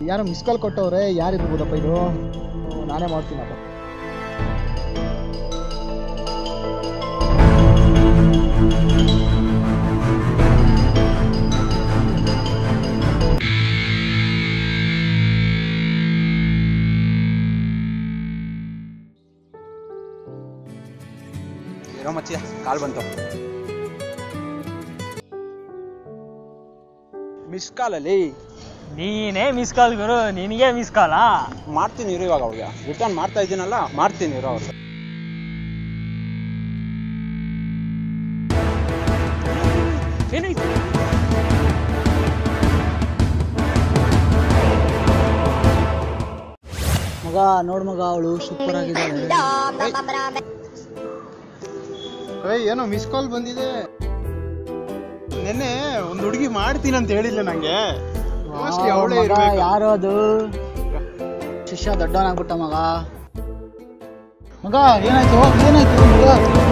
ಯಾರೋ miss call ಕೊಟ್ಟವ್ರೆ ಯಾರಿರ್ಬೋದಪ್ಪ ಇದು ಓ, ನಾನೇ ಮಾಡ್ತೀನಪ್ಪ ಇರೋ ಮಚ್ಚಿ ಕಾಲ್ ಬಂತು ಮಿಸ್ ಕಾಲಲ್ಲಿ ನೀನೇ ಮಿಸ್ ಕಾಲ್ ಗುರು ನಿನಗೆ ಮಿಸ್ ಕಾಲಾ ಮಾಡ್ತೀನಿ ಇರು ಇವಾಗ ಅವ್ರಿಗೆ ರಿಟರ್ನ್ ಮಾಡ್ತಾ ಇದ್ದೀನಲ್ಲ ಮಾಡ್ತೀನಿ ಇರೋ ಅವ್ರಿಗೆ ಏನಾಯ್ತು ಮಗ ನೋಡ್ ಮಗ ಅವಳು ಸೂಪರ್ ಆಗಿದ್ದಾಳೆ ಏಯ್ ಏನೋ ಮಿಸ್ ಕಾಲ್ ಬಂದಿದೆ ನೆನ್ನೆ ಒಂದು ಹುಡುಗಿ ಮಾಡ್ತೀನಿ ಅಂತ ಹೇಳಿಲ್ಲ ನಂಗೆ ಮೋಸ್ಟ್ಲಿ ಅವಳೇ ಮಗ, ಇರ್ಬೇಕು ಯಾರು ಅದು ಶಿಷ್ಯ ದೊಡ್ಡವನಾಗ್ಬಿಟ್ಟ ಮಗ ಮಗ ಏನಾಯ್ತು ಏನಾಯ್ತು ಮಗ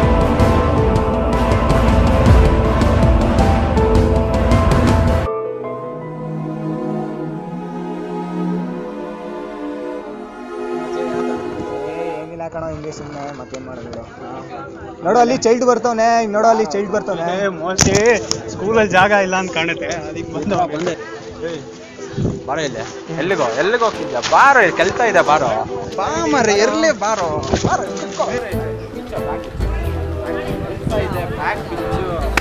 ಏನಿಲ್ಲ ಕಣ ಹಿಂಗೆ ಸುಮ್ಮನೆ ಮತ್ತೇನ್ ಮಾಡೋದು ನೋಡು ಅಲ್ಲಿ ಚೈಲ್ಡ್ ಬರ್ತವನೆ ನೋಡು ಅಲ್ಲಿ ಚೈಲ್ಡ್ ಬರ್ತವನೆ ಮೋಸ್ಟ್ಲಿ ಸ್ಕೂಲಲ್ಲಿ ಜಾಗ ಇಲ್ಲ ಅಂತ ಕಾಣುತ್ತೆ ಅದಕ್ಕೆ ಬಂದು ಬಂದೆ ಬಾರೋ ಇಲ್ಲಿ ಎಲ್ಲಿಗೋ ಎಲ್ಲಿಗೆ ಹೋಗ್ತಿದ್ಯಾ ಬಾರೋ ಇಲ್ಲಿ ಕೆಲ್ಸ ಇದೆ ಬಾರೋ ಬಾ ಮರ ಇರ್ಲಿ ಬಾರೋ ಬಾರೋ ಇಲ್ಲಿ ಕುತ್ಕೋ. ಕೆಲ್ಸ ಇದೆ, back pitch.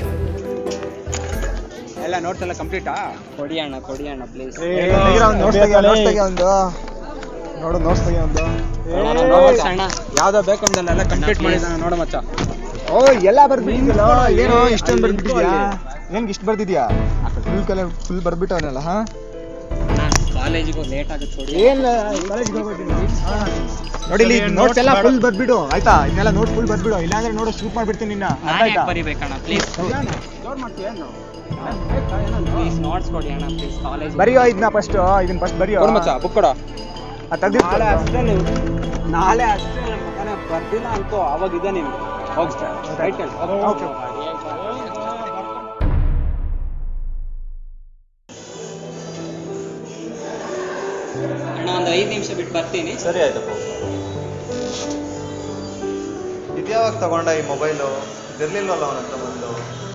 ಎಲ್ಲ ನೋಟ್ಸ್ ಎಲ್ಲ ಕಂಪ್ಲೀಟಾ ಕೊಡಿ ಅಣ್ಣ ಕೊಡಿ ಅಣ್ಣ ಪ್ಲೀಸ್ ನೋಟ್ಸ್ ತೆಗಿಯ ನೋಟ್ಸ್ ತೆಗಿಯ ಒಂದು ನೋಡು ನೋಟ್ಸ್ ತೆಗಿಯ ಒಂದು ಅಣ್ಣ ಯಾವ್ದೋ ಬೇಕು ಅಂದಲ್ಲ ಕಂಪ್ಲೀಟ್ ಮಾಡಿದಾನೆ ನೋಡು ಮಚ್ಚ ಓ ಎಲ್ಲ ಬರ್ಬಿಟ್ಟಿದ್ಯಲ್ಲ ಏನೋ ಇಷ್ಟೊಂದು ಬರ್ಬಿಟ್ಟಿದ್ಯಾ ಏನ್ ಇಷ್ಟು ಬರ್ದಿದ್ಯಾ ಫುಲ್ ಕಲೆ ಫುಲ್ ಬರ್ಬಿಟ್ಟವನಲ್ಲ ಹಾ ಕಾಲೇಜಿಗೆ ಲೇಟ್ ಆಗುತ್ತೆ ಕೊಡಿ ಏನ್ ನೋಡಿ ಇಲ್ಲಿ ನೋಟ್ಸ್ ಎಲ್ಲ ಫುಲ್ ಬರ್ಬಿಡು ಆಯ್ತಾ ಇದನ್ನೆಲ್ಲ ನೋಟ್ ಫುಲ್ ಬರ್ಬಿಡು ಇಲ್ಲಾಂದ್ರೆ ನೋಡು ಶೂಟ್ ಮಾಡ್ಬಿಡ್ತೀನಿ ನಿನ್ನ ಅರ್ಥ ನಾನೇ ಆಯ್ತಾ ಬರಿಬೇಕಣ್ಣ ಪ್ಲೀಸ್ ಪ್ಲೀಸ್ ನೋಟ್ಸ್ ಕೊಡಿ ಅಣ್ಣ ಪ್ಲೀಸ್ ಕಾಲೇಜ್ ಬರಿಯೋ ಇದನ್ನ ಫಸ್ಟ್ ಇದನ್ನ ಫಸ್ಟ್ ಬರಿಯೋ ಕೊಡು ಮಚ್ಚ ಬುಕ್ ಕೊಡ ಅದ್ ತೆಗ್ದಿಟ್ಟು ನಾಳೆ ಅಷ್ಟೇ ನೀವು ನಾಳೆ ಅಷ್ಟೇ ನನ್ನ ಮಗನೇ ಬರ್ದಿಲ್ಲ ಅನ್ಕೋ ಅವಾಗ ಇದೆ ನೀನು ಹೋಗಿ ರೈಟ್ ಓಕೆ ಅಣ್ಣ ಒಂದು ಐದು ನಿಮಿಷ ಬಿಟ್ಟು ಬರ್ತೀನಿ ಸರಿ ಆಯ್ತಪ್ಪ ಇದ್ಯಾವಾಗ ತಗೊಂಡ ಈ ಮೊಬೈಲು ಇದಿರ್ಲಿಲ್ವಲ್ಲ ಅವನ ಹತ್ರ ಬಂದು